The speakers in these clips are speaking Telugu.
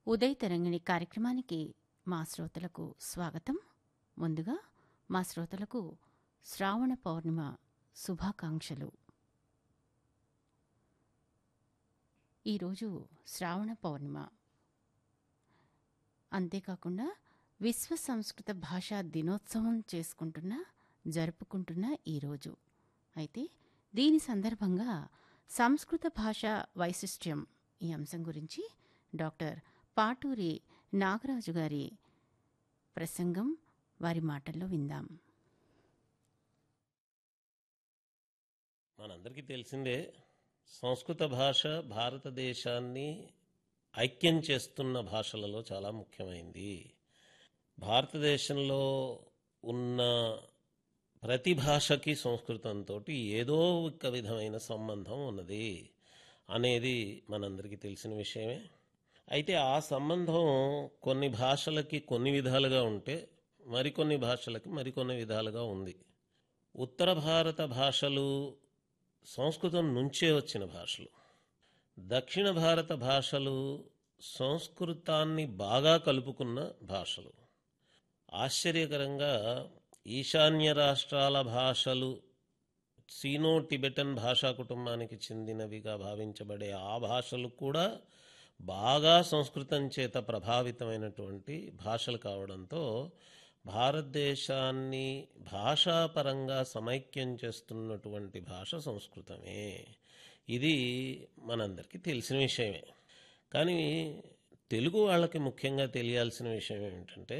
ఉదయ్ తరంగిణి కార్యక్రమానికి మా శ్రోతలకు స్వాగతం ముందుగా మా శ్రోతలకు శ్రావణ పౌర్ణిమ శుభాకాంక్షలు ఈరోజు శ్రావణ పౌర్ణిమ అంతేకాకుండా విశ్వ సంస్కృత భాషా దినోత్సవం చేసుకుంటున్న జరుపుకుంటున్న ఈరోజు అయితే దీని సందర్భంగా సంస్కృత భాష వైశిష్ట్యం ఈ అంశం గురించి డాక్టర్ పాటూరి నాగరాజు గారి ప్రసంగం వారి మాటల్లో విందాం మనందరికీ తెలిసిందే సంస్కృత భాష భారతదేశాన్ని ఐక్యం చేస్తున్న భాషలలో చాలా ముఖ్యమైంది భారతదేశంలో ఉన్న ప్రతి భాషకి సంస్కృతంతో ఏదో ఒక విధమైన సంబంధం ఉన్నది అనేది మనందరికీ తెలిసిన విషయమే అయితే ఆ సంబంధం కొన్ని భాషలకి కొన్ని విధాలుగా ఉంటే మరికొన్ని భాషలకి మరికొన్ని విధాలుగా ఉంది ఉత్తర భారత భాషలు సంస్కృతం నుంచే వచ్చిన భాషలు దక్షిణ భారత భాషలు సంస్కృతాన్ని బాగా కలుపుకున్న భాషలు ఆశ్చర్యకరంగా ఈశాన్య రాష్ట్రాల భాషలు సీనో టిబెటన్ భాషా కుటుంబానికి చెందినవిగా భావించబడే ఆ భాషలు కూడా బాగా సంస్కృతం చేత ప్రభావితమైనటువంటి భాషలు కావడంతో భారతదేశాన్ని భాషాపరంగా సమైక్యం చేస్తున్నటువంటి భాష సంస్కృతమే ఇది మనందరికీ తెలిసిన విషయమే కానీ తెలుగు వాళ్ళకి ముఖ్యంగా తెలియాల్సిన విషయం ఏమిటంటే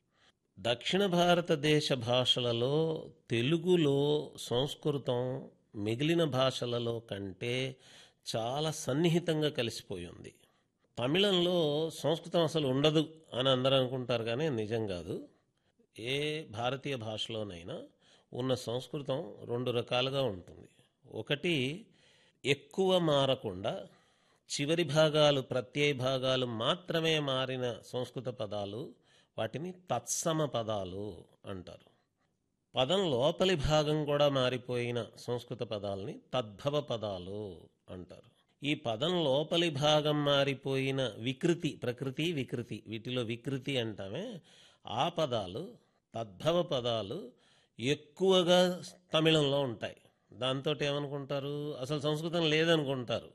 దక్షిణ భారతదేశ భాషలలో తెలుగులో సంస్కృతం మిగిలిన భాషలలో కంటే చాలా సన్నిహితంగా కలిసిపోయి ఉంది తమిళంలో సంస్కృతం అసలు ఉండదు అని అందరూ అనుకుంటారు కానీ నిజం కాదు ఏ భారతీయ భాషలోనైనా ఉన్న సంస్కృతం రెండు రకాలుగా ఉంటుంది ఒకటి ఎక్కువ మారకుండా చివరి భాగాలు ప్రత్యయ భాగాలు మాత్రమే మారిన సంస్కృత పదాలు వాటిని తత్సమ పదాలు అంటారు పదం లోపలి భాగం కూడా మారిపోయిన సంస్కృత పదాలని తద్భవ పదాలు అంటారు ఈ పదం లోపలి భాగం మారిపోయిన వికృతి ప్రకృతి వికృతి వీటిలో వికృతి అంటామే ఆ పదాలు తద్భవ పదాలు ఎక్కువగా తమిళంలో ఉంటాయి దాంతో ఏమనుకుంటారు అసలు సంస్కృతం లేదనుకుంటారు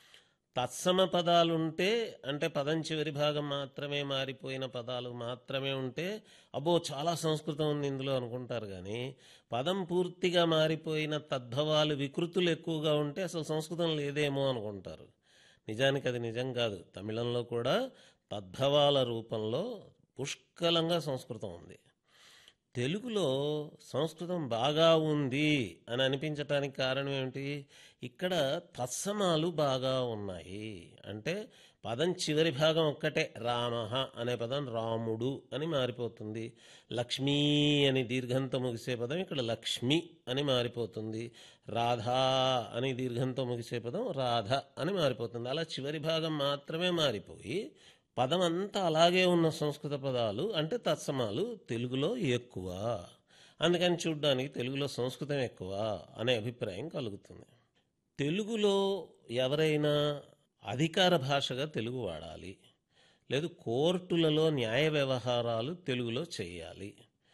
తత్సమ పదాలు ఉంటే అంటే పదం చివరి భాగం మాత్రమే మారిపోయిన పదాలు మాత్రమే ఉంటే అబ్బో చాలా సంస్కృతం ఉంది ఇందులో అనుకుంటారు కానీ పదం పూర్తిగా మారిపోయిన తద్భవాలు వికృతులు ఎక్కువగా ఉంటే అసలు సంస్కృతం లేదేమో అనుకుంటారు నిజానికి అది నిజం కాదు తమిళంలో కూడా తద్భవాల రూపంలో పుష్కలంగా సంస్కృతం ఉంది తెలుగులో సంస్కృతం బాగా ఉంది అని అనిపించటానికి కారణం ఏమిటి ఇక్కడ తత్సమాలు బాగా ఉన్నాయి అంటే పదం చివరి భాగం ఒక్కటే రామ అనే పదం రాముడు అని మారిపోతుంది లక్ష్మీ అని దీర్ఘంతో ముగిసే పదం ఇక్కడ లక్ష్మి అని మారిపోతుంది రాధా అని దీర్ఘంతో ముగిసే పదం రాధ అని మారిపోతుంది అలా చివరి భాగం మాత్రమే మారిపోయి పదం అంతా అలాగే ఉన్న సంస్కృత పదాలు అంటే తత్సమాలు తెలుగులో ఎక్కువ అందుకని చూడ్డానికి తెలుగులో సంస్కృతం ఎక్కువ అనే అభిప్రాయం కలుగుతుంది తెలుగులో ఎవరైనా అధికార భాషగా తెలుగు వాడాలి లేదు కోర్టులలో న్యాయ వ్యవహారాలు తెలుగులో చేయాలి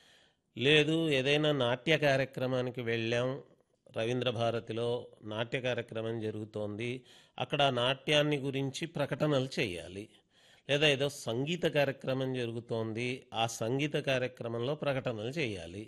లేదు ఏదైనా నాట్య కార్యక్రమానికి వెళ్ళాం రవీంద్ర భారతిలో నాట్య కార్యక్రమం జరుగుతోంది అక్కడ నాట్యాన్ని గురించి ప్రకటనలు చేయాలి లేదా ఏదో సంగీత కార్యక్రమం జరుగుతోంది ఆ సంగీత కార్యక్రమంలో ప్రకటనలు చేయాలి